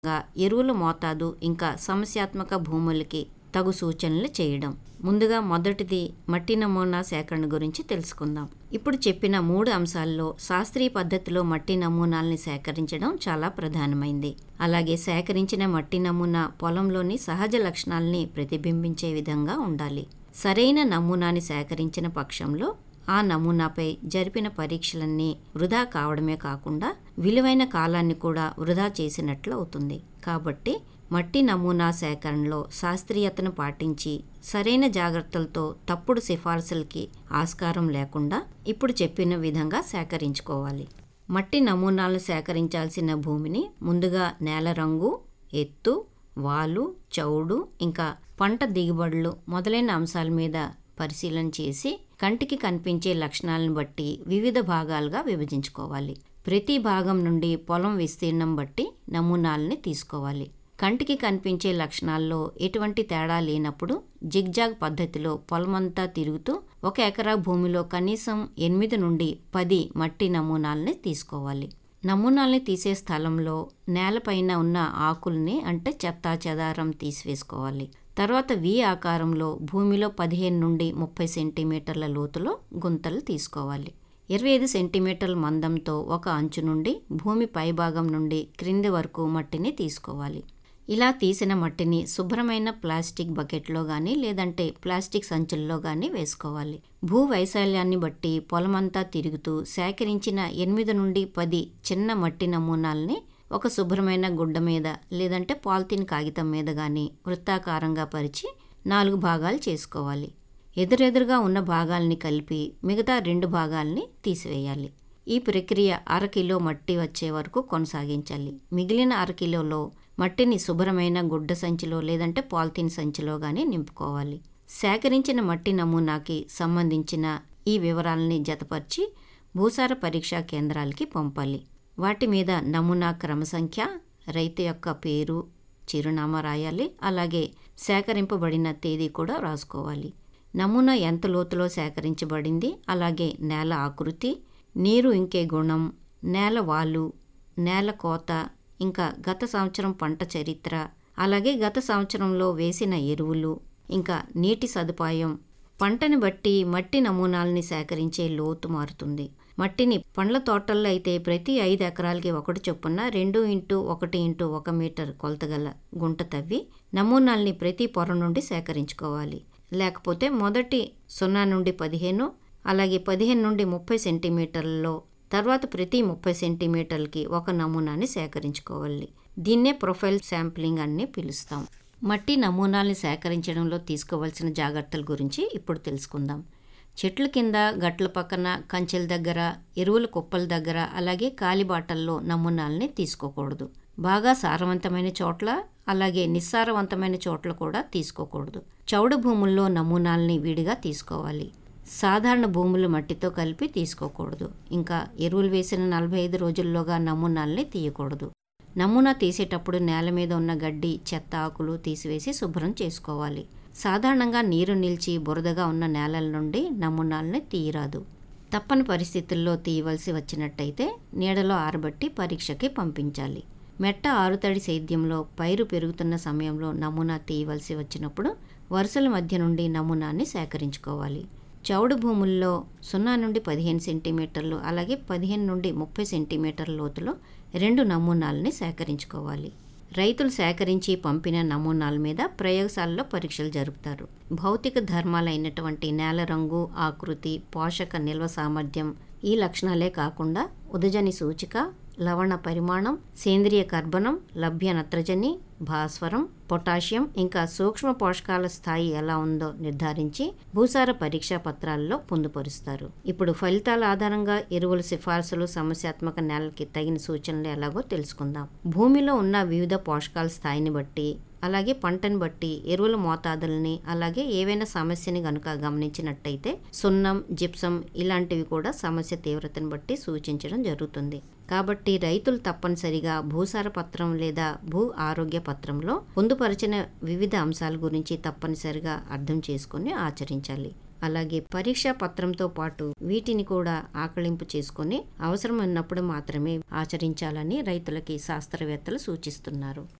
గా ఎరువుల మోతాదు ఇంకా సమస్యాత్మక భూములకి తగు సూచనలు చేయడం ముందుగా మొదటిది మట్టి నమూనా సేకరణ గురించి తెలుసుకుందాం ఇప్పుడు చెప్పిన మూడు అంశాల్లో శాస్త్రీయ పద్ధతిలో మట్టి నమూనాల్ని సేకరించడం చాలా ప్రధానమైంది అలాగే సేకరించిన మట్టి నమూనా పొలంలోని సహజ లక్షణాలని ప్రతిబింబించే విధంగా ఉండాలి సరైన నమూనాని సేకరించిన పక్షంలో ఆ నమూనాపై జరిపిన పరీక్షలన్నీ వృధా కావడమే కాకుండా విలువైన కాలాన్ని కూడా వృధా చేసినట్లు అవుతుంది కాబట్టి మట్టి నమూనా సేకరణలో శాస్త్రీయతను పాటించి సరైన జాగ్రత్తలతో తప్పుడు సిఫార్సులకి ఆస్కారం లేకుండా ఇప్పుడు చెప్పిన విధంగా సేకరించుకోవాలి మట్టి నమూనాలను సేకరించాల్సిన భూమిని ముందుగా నేల రంగు ఎత్తు వాలు చౌడు ఇంకా పంట దిగుబడులు మొదలైన అంశాల మీద పరిశీలన చేసి కంటికి కనిపించే లక్షణాలను బట్టి వివిధ భాగాలుగా విభజించుకోవాలి ప్రతి భాగం నుండి పొలం విస్తీర్ణం బట్టి నమూనాలని తీసుకోవాలి కంటికి కనిపించే లక్షణాల్లో ఎటువంటి తేడా లేనప్పుడు జిగ్జాగ్ పద్ధతిలో పొలమంతా తిరుగుతూ ఒక ఎకరా భూమిలో కనీసం ఎనిమిది నుండి పది మట్టి నమూనాలని తీసుకోవాలి నమూనాల్ని తీసే స్థలంలో నేలపైన ఉన్న ఆకుల్ని అంటే చెత్తా చెదారం తీసివేసుకోవాలి తర్వాత వి ఆకారంలో భూమిలో పదిహేను నుండి ముప్పై సెంటీమీటర్ల లోతులో గుంతలు తీసుకోవాలి ఇరవై ఐదు సెంటీమీటర్ల మందంతో ఒక అంచు నుండి భూమి పైభాగం నుండి క్రింది వరకు మట్టిని తీసుకోవాలి ఇలా తీసిన మట్టిని శుభ్రమైన ప్లాస్టిక్ బకెట్లో కానీ లేదంటే ప్లాస్టిక్ సంచుల్లో కానీ వేసుకోవాలి భూ వైశాల్యాన్ని బట్టి పొలమంతా తిరుగుతూ సేకరించిన ఎనిమిది నుండి పది చిన్న మట్టి నమూనాల్ని ఒక శుభ్రమైన గుడ్డ మీద లేదంటే పాలిథిన్ కాగితం మీద కానీ వృత్తాకారంగా పరిచి నాలుగు భాగాలు చేసుకోవాలి ఎదురెదురుగా ఉన్న భాగాల్ని కలిపి మిగతా రెండు భాగాల్ని తీసివేయాలి ఈ ప్రక్రియ అరకిలో మట్టి వచ్చే వరకు కొనసాగించాలి మిగిలిన అరకిలోలో మట్టిని శుభ్రమైన గుడ్డ సంచిలో లేదంటే పాలిథిన్ సంచిలో కానీ నింపుకోవాలి సేకరించిన మట్టి నమూనాకి సంబంధించిన ఈ వివరాలని జతపరిచి భూసార పరీక్షా కేంద్రాలకి పంపాలి వాటి మీద నమూనా క్రమ సంఖ్య రైతు యొక్క పేరు చిరునామా రాయాలి అలాగే సేకరింపబడిన తేదీ కూడా రాసుకోవాలి నమూనా ఎంత లోతులో సేకరించబడింది అలాగే నేల ఆకృతి నీరు ఇంకే గుణం నేల వాలు నేల కోత ఇంకా గత సంవత్సరం పంట చరిత్ర అలాగే గత సంవత్సరంలో వేసిన ఎరువులు ఇంకా నీటి సదుపాయం పంటని బట్టి మట్టి నమూనాల్ని సేకరించే లోతు మారుతుంది మట్టిని పండ్ల తోటల్లో అయితే ప్రతి ఐదు ఎకరాలకి ఒకటి చొప్పున రెండు ఇంటూ ఒకటి ఇంటూ ఒక మీటర్ కొలతగల గుంట తవ్వి నమూనాల్ని ప్రతి పొర నుండి సేకరించుకోవాలి లేకపోతే మొదటి సున్నా నుండి పదిహేను అలాగే పదిహేను నుండి ముప్పై సెంటీమీటర్లలో తర్వాత ప్రతి ముప్పై సెంటీమీటర్లకి ఒక నమూనాని సేకరించుకోవాలి దీన్నే ప్రొఫైల్ శాంప్లింగ్ అని పిలుస్తాం మట్టి నమూనాల్ని సేకరించడంలో తీసుకోవాల్సిన జాగ్రత్తల గురించి ఇప్పుడు తెలుసుకుందాం చెట్ల కింద గట్ల పక్కన కంచెల దగ్గర ఎరువుల కుప్పల దగ్గర అలాగే కాలిబాటల్లో నమూనాల్ని తీసుకోకూడదు బాగా సారవంతమైన చోట్ల అలాగే నిస్సారవంతమైన చోట్ల కూడా తీసుకోకూడదు చౌడు భూముల్లో నమూనాల్ని విడిగా తీసుకోవాలి సాధారణ భూములు మట్టితో కలిపి తీసుకోకూడదు ఇంకా ఎరువులు వేసిన నలభై ఐదు రోజుల్లోగా నమూనాల్ని తీయకూడదు నమూనా తీసేటప్పుడు నేల మీద ఉన్న గడ్డి చెత్త ఆకులు తీసివేసి శుభ్రం చేసుకోవాలి సాధారణంగా నీరు నిలిచి బురదగా ఉన్న నేలల నుండి నమూనాలని తీయరాదు తప్పని పరిస్థితుల్లో తీయవలసి వచ్చినట్టయితే నీడలో ఆరబట్టి పరీక్షకి పంపించాలి మెట్ట ఆరుతడి సేద్యంలో పైరు పెరుగుతున్న సమయంలో నమూనా తీయవలసి వచ్చినప్పుడు వరుసల మధ్య నుండి నమూనాన్ని సేకరించుకోవాలి చౌడు భూముల్లో సున్నా నుండి పదిహేను సెంటీమీటర్లు అలాగే పదిహేను నుండి ముప్పై సెంటీమీటర్ల లోతులో రెండు నమూనాలని సేకరించుకోవాలి రైతులు సేకరించి పంపిన నమూనాల మీద ప్రయోగశాలలో పరీక్షలు జరుపుతారు భౌతిక ధర్మాలైనటువంటి నేల రంగు ఆకృతి పోషక నిల్వ సామర్థ్యం ఈ లక్షణాలే కాకుండా ఉదజని సూచిక లవణ పరిమాణం సేంద్రియ కర్బనం లభ్య నత్రజని భాస్వరం పొటాషియం ఇంకా సూక్ష్మ పోషకాల స్థాయి ఎలా ఉందో నిర్ధారించి భూసార పరీక్షా పత్రాల్లో పొందుపరుస్తారు ఇప్పుడు ఫలితాల ఆధారంగా ఎరువుల సిఫార్సులు సమస్యాత్మక నేలకి తగిన సూచనలు ఎలాగో తెలుసుకుందాం భూమిలో ఉన్న వివిధ పోషకాల స్థాయిని బట్టి అలాగే పంటను బట్టి ఎరువుల మోతాదుల్ని అలాగే ఏవైనా సమస్యని గనుక గమనించినట్టయితే సున్నం జిప్సం ఇలాంటివి కూడా సమస్య తీవ్రతను బట్టి సూచించడం జరుగుతుంది కాబట్టి రైతులు తప్పనిసరిగా భూసార పత్రం లేదా భూ ఆరోగ్య పత్రంలో పొందుపరిచిన వివిధ అంశాల గురించి తప్పనిసరిగా అర్థం చేసుకొని ఆచరించాలి అలాగే పరీక్షా పత్రంతో పాటు వీటిని కూడా ఆకలింపు చేసుకొని అవసరం ఉన్నప్పుడు మాత్రమే ఆచరించాలని రైతులకి శాస్త్రవేత్తలు సూచిస్తున్నారు